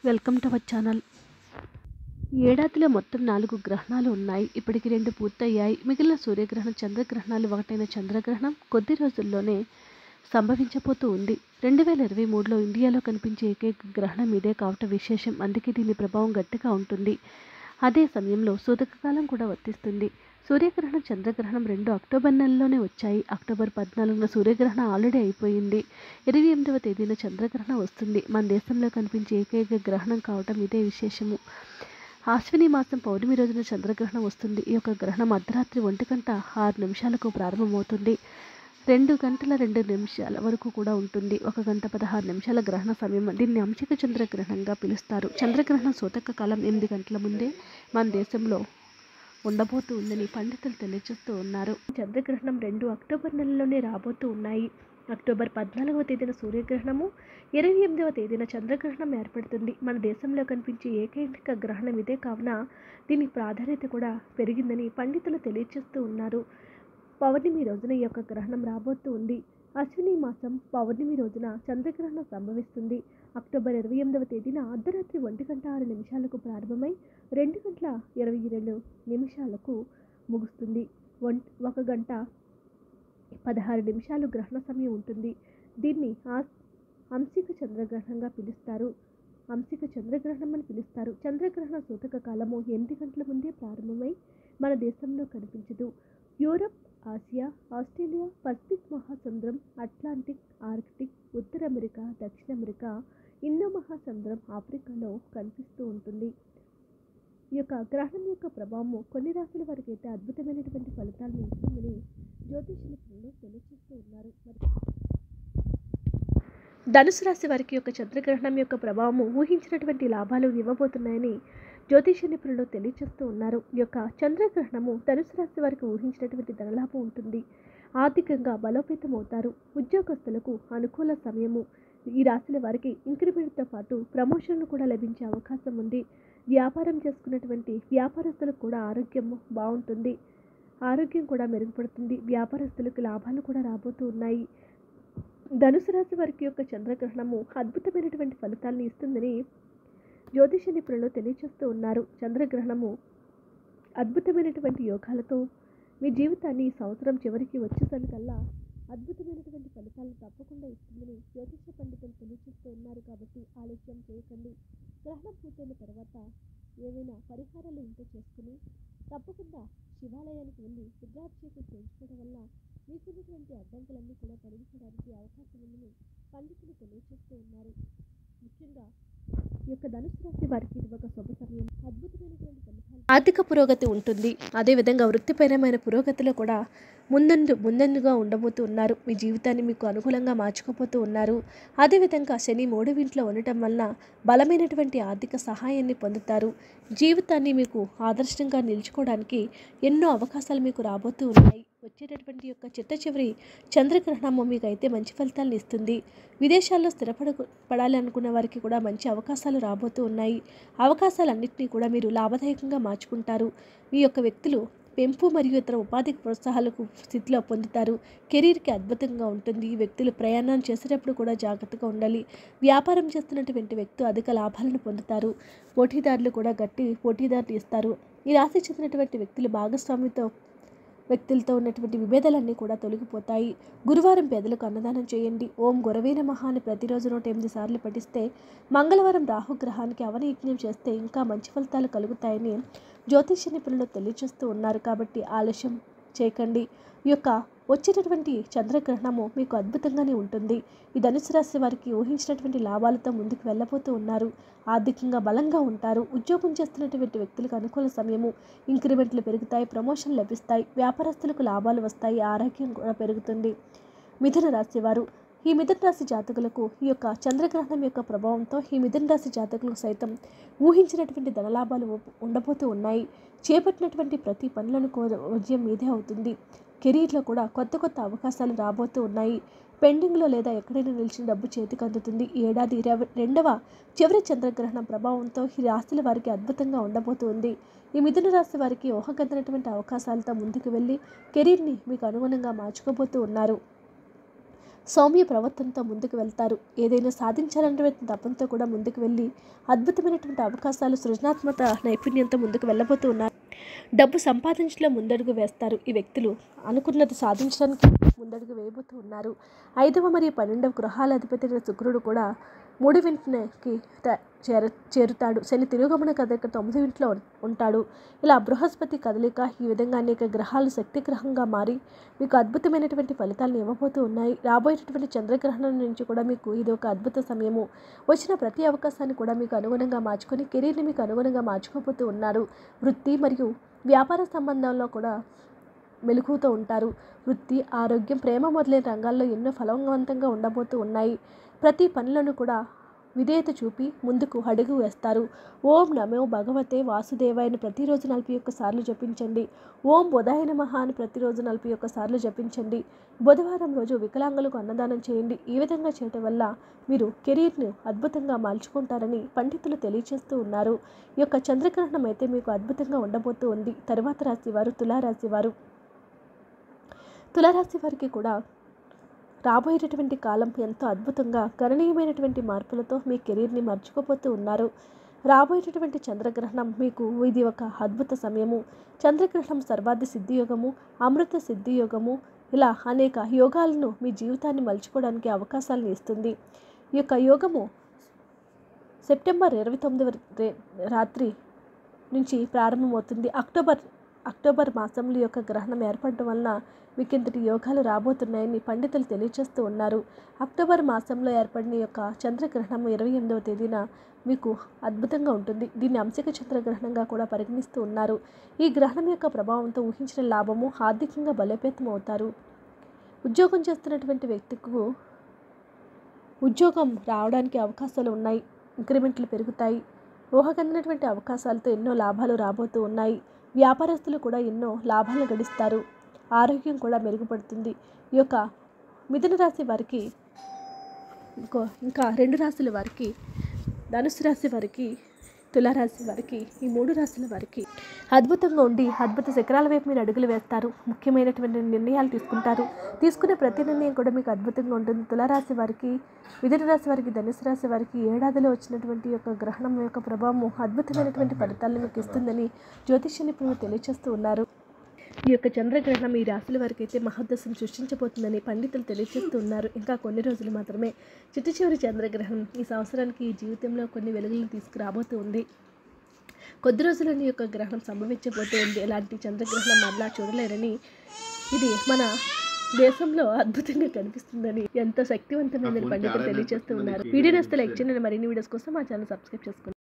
welcome to our channel ఏడాదిలో మొత్తం నాలుగు గ్రహణాలు ఉన్నాయి ఇప్పటికి రెండు పూర్తయ్యాయి మిగిలిన సూర్యగ్రహణం చంద్రగ్రహణాలు ఒకటైన చంద్రగ్రహణం కొద్ది రోజుల్లోనే సంభవించబోతూ ఉంది రెండు వేల ఇరవై మూడులో ఇండియాలో కనిపించే ఏకైక గ్రహణం ఇదే కావటం విశేషం అందుకే దీని ప్రభావం గట్టిగా ఉంటుంది అదే సమయంలో సూతకకాలం కూడా వర్తిస్తుంది సూర్యగ్రహణం చంద్రగ్రహణం రెండు అక్టోబర్ నెలలోనే వచ్చాయి అక్టోబర్ పద్నాలుగున సూర్యగ్రహణం ఆల్రెడీ అయిపోయింది ఇరవై ఎనిమిదవ తేదీన చంద్రగ్రహణం వస్తుంది మన దేశంలో కనిపించే ఏకైక గ్రహణం కావటం ఇదే విశేషము ఆశ్విని మాసం పౌర్ణమి రోజున చంద్రగ్రహణం వస్తుంది ఈ యొక్క గ్రహణం అర్ధరాత్రి ఒంటి గంట ఆరు నిమిషాలకు ప్రారంభమవుతుంది రెండు గంటల రెండు నిమిషాల వరకు కూడా ఉంటుంది ఒక గంట పదహారు నిమిషాల గ్రహణ సమయం దీన్ని అంశిక చంద్రగ్రహణంగా పిలుస్తారు చంద్రగ్రహణం సూతక కాలం ఎనిమిది గంటల ముందే మన దేశంలో ఉండబోతూ ఉందని పండితులు తెలియజేస్తూ ఉన్నారు చంద్రగ్రహణం రెండు అక్టోబర్ నెలలోనే రాబోతూ ఉన్నాయి అక్టోబర్ పద్నాలుగవ తేదీన సూర్యగ్రహణము ఇరవై ఎనిమిదవ తేదీన చంద్రగ్రహణం ఏర్పడుతుంది మన దేశంలో కనిపించే ఏకైక గ్రహణం ఇదే కావున దీని ప్రాధాన్యత కూడా పెరిగిందని పండితులు తెలియజేస్తూ ఉన్నారు పౌర్ణమి రోజున ఈ యొక్క గ్రహణం రాబోతూ ఉంది అశ్విని మాసం పౌర్ణమి రోజున చంద్రగ్రహణం సంభవిస్తుంది అక్టోబర్ ఇరవై ఎనిమిదవ తేదీన అర్ధరాత్రి ఒంటి గంట ఆరు నిమిషాలకు ప్రారంభమై రెండు గంటల ఇరవై రెండు నిమిషాలకు ముగుస్తుంది ఒం ఒక గంట పదహారు నిమిషాలు గ్రహణ సమయం ఉంటుంది దీన్ని ఆస్ అంశిక చంద్రగ్రహణంగా పిలుస్తారు అంశిక చంద్రగ్రహణం అని పిలుస్తారు చంద్రగ్రహణ సూతక కాలము ఎనిమిది గంటల ముందే ప్రారంభమై మన దేశంలో కనిపించదు యూరప్ ఆసియా ఆస్ట్రేలియా పసిఫిక్ మహాసముద్రం అట్లాంటిక్ ఆర్కిటిక్ ఉత్తర అమెరికా దక్షిణ అమెరికా ఇండో మహాసముద్రం ఆఫ్రికాలో కనిపిస్తూ ఉంటుంది ఈ యొక్క గ్రహణం యొక్క ప్రభావము కొన్ని రాశుల వారికి అయితే అద్భుతమైనటువంటి ఫలితాలను ఇస్తుందని జ్యోతిష నిపుణులు తెలియజేస్తూ ఉన్నారు మరి ధనుసు రాశి వారికి యొక్క చంద్రగ్రహణం యొక్క ప్రభావము ఊహించినటువంటి లాభాలు ఇవ్వబోతున్నాయని జ్యోతిష నిపుణులు తెలియజేస్తూ ఉన్నారు ఈ యొక్క చంద్రగ్రహణము ధనుసు రాశి వారికి ఊహించినటువంటి ధనలాభం ఉంటుంది ఆర్థికంగా బలోపేతం అవుతారు ఉద్యోగస్తులకు అనుకూల సమయము ఈ రాశుల వారికి ఇంక్రిమెంట్తో పాటు ప్రమోషన్లు కూడా లభించే అవకాశం ఉంది వ్యాపారం చేసుకున్నటువంటి వ్యాపారస్తులకు కూడా ఆరోగ్యం బాగుంటుంది ఆరోగ్యం కూడా మెరుగుపడుతుంది వ్యాపారస్తులకు లాభాలు కూడా రాబోతూ ఉన్నాయి ధనుసు రాశి వారికి యొక్క చంద్రగ్రహణము అద్భుతమైనటువంటి ఫలితాలను ఇస్తుందని జ్యోతిష నిపుణులు తెలియజేస్తూ ఉన్నారు చంద్రగ్రహణము అద్భుతమైనటువంటి యోగాలతో మీ జీవితాన్ని ఈ సంవత్సరం చివరికి వచ్చేసరికల్లా అద్భుతమైనటువంటి ఫలితాలను తప్పకుండా ఇస్తుందని జ్యోతిష పండితులు తెలియజేస్తూ ఉన్నారు కాబట్టి ఆలస్యం చేయకండి గ్రహణం పూర్తయిన తర్వాత ఏవైనా పరిహారాలు ఇంట్లో చేసుకుని తప్పకుండా శివాలయానికి వెళ్ళి రుద్రాభిషేకం చేయించుకోవడం వల్ల మీకున్నటువంటి అడ్డంకులన్నీ కూడా తొలగించడానికి అవకాశం ఉందని పండితులు తెలియజేస్తూ ఉన్నారు ముఖ్యంగా ఈ యొక్క ధనుసు రాశి వారికి ఇది ఒక శుభ సమయం అద్భుతమైనటువంటి ఫలితాలు ఆర్థిక పురోగతి ఉంటుంది అదేవిధంగా వృత్తిపరమైన పురోగతిలో కూడా ముందందు ముందందుగా ఉండబోతూ ఉన్నారు మీ జీవితాన్ని మీకు అనుకూలంగా మార్చుకోబోతూ ఉన్నారు అదేవిధంగా శని మూడవింట్లో ఉండటం వలన బలమైనటువంటి ఆర్థిక సహాయాన్ని పొందుతారు జీవితాన్ని మీకు ఆదర్శంగా నిలుచుకోవడానికి ఎన్నో అవకాశాలు మీకు రాబోతూ ఉన్నాయి వచ్చేటటువంటి యొక్క చిట్ట చివరి చంద్రగ్రహణము మీకు అయితే మంచి ఫలితాలను ఇస్తుంది విదేశాల్లో స్థిరపడ పడాలి అనుకున్న వారికి కూడా మంచి అవకాశాలు రాబోతూ ఉన్నాయి అవకాశాలన్నింటినీ కూడా మీరు లాభదాయకంగా మార్చుకుంటారు మీ యొక్క వ్యక్తులు పెంపు మరియు ఇతర ఉపాధి ప్రోత్సాహాలకు స్థితిలో పొందుతారు కెరీర్కి అద్భుతంగా ఉంటుంది ఈ వ్యక్తులు ప్రయాణం చేసేటప్పుడు కూడా జాగ్రత్తగా ఉండాలి వ్యాపారం చేస్తున్నటువంటి వ్యక్తులు అధిక లాభాలను పొందుతారు పోటీదారులు కూడా గట్టి పోటీదారులు ఇస్తారు ఈ రాశి చెందినటువంటి వ్యక్తులు భాగస్వామితో వ్యక్తులతో ఉన్నటువంటి విభేదాలన్నీ కూడా తొలగిపోతాయి గురువారం పేదలకు అన్నదానం చేయండి ఓం గురవే నమః అని ప్రతిరోజు నూట ఎనిమిది సార్లు పఠిస్తే మంగళవారం రాహుగ్రహానికి అవనయజ్ఞం చేస్తే ఇంకా మంచి ఫలితాలు కలుగుతాయని జ్యోతిష నిపుణులు తెలియజేస్తూ ఉన్నారు కాబట్టి ఆలస్యం చేయకండి ఈ యొక్క వచ్చేటటువంటి చంద్రగ్రహణము మీకు అద్భుతంగానే ఉంటుంది ఈ ధనుసు రాశి వారికి ఊహించినటువంటి లాభాలతో ముందుకు వెళ్ళబోతూ ఉన్నారు ఆర్థికంగా బలంగా ఉంటారు ఉద్యోగం చేస్తున్నటువంటి వ్యక్తులకు అనుకూల సమయము ఇంక్రిమెంట్లు పెరుగుతాయి ప్రమోషన్ లభిస్తాయి వ్యాపారస్తులకు లాభాలు వస్తాయి ఆరోగ్యం కూడా పెరుగుతుంది మిథున రాశి వారు ఈ మిథున రాశి జాతకులకు ఈ యొక్క చంద్రగ్రహణం యొక్క ప్రభావంతో ఈ మిథున రాశి జాతకులకు సైతం ఊహించినటువంటి ధనలాభాలు ఉండబోతూ ఉన్నాయి చేపట్టినటువంటి ప్రతి పనులను కో విజయం మీదే అవుతుంది కెరీర్లో కూడా కొత్త కొత్త అవకాశాలు రాబోతూ ఉన్నాయి పెండింగ్లో లేదా ఎక్కడైనా నిలిచిన డబ్బు చేతికి అందుతుంది ఈ ఏడాది ఇరవై రెండవ చివరి చంద్రగ్రహణం ప్రభావంతో ఈ రాశుల వారికి అద్భుతంగా ఉండబోతుంది ఈ మిథున రాశి వారికి ఊహకందనటువంటి అవకాశాలతో ముందుకు వెళ్ళి కెరీర్ని మీకు అనుగుణంగా మార్చుకోబోతూ ఉన్నారు సౌమ్య ప్రవర్తనతో ముందుకు వెళ్తారు ఏదైనా సాధించాలనేటువంటి తపంతో కూడా ముందుకు వెళ్ళి అద్భుతమైనటువంటి అవకాశాలు సృజనాత్మక నైపుణ్యంతో ముందుకు వెళ్ళబోతూ ఉన్నారు డబ్బు సంపాదించలో ముందడుగు వేస్తారు ఈ వ్యక్తులు అనుకున్నది సాధించడానికి ముందడుగు వేయబోతూ ఉన్నారు ఐదవ మరియు పన్నెండవ గృహాల అధిపతి అయిన శుక్రుడు కూడా మూడు వింటికి చేర చేరుతాడు శని తిరుగుగమన కదలిక తొమ్మిది ఇంట్లో ఉంటాడు ఇలా బృహస్పతి కదలిక ఈ విధంగా అనేక గ్రహాలు శక్తి గ్రహంగా మారి మీకు అద్భుతమైనటువంటి ఫలితాలను ఇవ్వబోతూ ఉన్నాయి రాబోయేటటువంటి చంద్రగ్రహణం నుంచి కూడా మీకు ఇది ఒక అద్భుత సమయము వచ్చిన ప్రతి అవకాశాన్ని కూడా మీకు అనుగుణంగా మార్చుకొని కెరీర్ని మీకు అనుగుణంగా మార్చుకోబోతూ ఉన్నారు వృత్తి మరియు వ్యాపార సంబంధంలో కూడా మెలకువతో ఉంటారు వృత్తి ఆరోగ్యం ప్రేమ మొదలైన రంగాల్లో ఎన్నో ఫలవంతంగా ఉండబోతూ ఉన్నాయి ప్రతి పనులను కూడా విధేయత చూపి ముందుకు అడుగు వేస్తారు ఓం నమో భగవతే వాసుదేవాయని ప్రతిరోజు నలభై ఒక్క సార్లు జపించండి ఓం బుధాయ నమః అని ప్రతిరోజు నలభై ఒక్క సార్లు జపించండి బుధవారం రోజు వికలాంగులకు అన్నదానం చేయండి ఈ విధంగా చేయటం వల్ల మీరు కెరీర్ను అద్భుతంగా మలుచుకుంటారని పండితులు తెలియజేస్తూ ఉన్నారు ఈ యొక్క చంద్రగ్రహణం అయితే మీకు అద్భుతంగా ఉండబోతూ ఉంది తరువాత రాశి వారు తులారాశి వారు తులారాశి వారికి కూడా రాబోయేటటువంటి కాలం ఎంతో అద్భుతంగా గణనీయమైనటువంటి మార్పులతో మీ కెరీర్ని మర్చిపోతూ ఉన్నారు రాబోయేటటువంటి చంద్రగ్రహణం మీకు ఇది ఒక అద్భుత సమయము చంద్రగ్రహణం సర్వాధి సిద్ధి యోగము అమృత సిద్ధి యోగము ఇలా అనేక యోగాలను మీ జీవితాన్ని మలుచుకోవడానికి అవకాశాలను ఇస్తుంది ఈ యొక్క యోగము సెప్టెంబర్ ఇరవై తొమ్మిది రాత్రి నుంచి ప్రారంభమవుతుంది అక్టోబర్ అక్టోబర్ మాసంలో యొక్క గ్రహణం ఏర్పడటం వలన మీకు ఇంతటి యోగాలు రాబోతున్నాయని పండితులు తెలియజేస్తూ ఉన్నారు అక్టోబర్ మాసంలో ఏర్పడిన యొక్క చంద్రగ్రహణం ఇరవై ఎనిమిదవ తేదీన మీకు అద్భుతంగా ఉంటుంది దీన్ని అంశిక చంద్రగ్రహణంగా కూడా పరిగణిస్తూ ఉన్నారు ఈ గ్రహణం యొక్క ప్రభావంతో ఊహించిన లాభము ఆర్థికంగా బలోపేతం అవుతారు ఉద్యోగం చేస్తున్నటువంటి వ్యక్తికి ఉద్యోగం రావడానికి అవకాశాలు ఉన్నాయి ఇంక్రిమెంట్లు పెరుగుతాయి ఊహకందినటువంటి అవకాశాలతో ఎన్నో లాభాలు రాబోతూ ఉన్నాయి వ్యాపారస్తులు కూడా ఎన్నో లాభాలు గడిస్తారు ఆరోగ్యం కూడా మెరుగుపడుతుంది ఈ యొక్క మిథున రాశి వారికి ఇంకో ఇంకా రెండు రాశుల వారికి ధనుసు రాశి వారికి తులారాశి వారికి ఈ మూడు రాశుల వారికి అద్భుతంగా ఉండి అద్భుత శిఖరాల వైపు మీరు అడుగులు వేస్తారు ముఖ్యమైనటువంటి నిర్ణయాలు తీసుకుంటారు తీసుకునే ప్రతి నిర్ణయం కూడా మీకు అద్భుతంగా ఉంటుంది తులారాశి వారికి మిథున రాశి వారికి ధనుసు రాశి వారికి ఏడాదిలో వచ్చినటువంటి యొక్క గ్రహణం యొక్క ప్రభావం అద్భుతమైనటువంటి ఫలితాలను మీకు ఇస్తుందని జ్యోతిష్య నిపుణులు తెలియజేస్తూ ఉన్నారు ఈ యొక్క చంద్రగ్రహణం ఈ రాశుల వారికి అయితే మహోదశం సృష్టించబోతుందని పండితులు తెలియజేస్తూ ఉన్నారు ఇంకా కొన్ని రోజులు మాత్రమే చిట్ట చివరి చంద్రగ్రహణం ఈ సంవత్సరానికి ఈ జీవితంలో కొన్ని వెలుగులను తీసుకురాబోతూ ఉంది కొద్ది రోజులని యొక్క గ్రహణం సంభవించబోతూ ఉంది ఎలాంటి చంద్రగ్రహణం మరలా చూడలేరని ఇది మన దేశంలో అద్భుతంగా కనిపిస్తుందని ఎంతో శక్తివంతమైన పండితులు తెలియజేస్తూ ఉన్నారు వీడియో నస్తే లైక్ చేయండి మరిన్ని వీడియోస్ కోసం మా ఛానల్ సబ్స్క్రైబ్ చేసుకోండి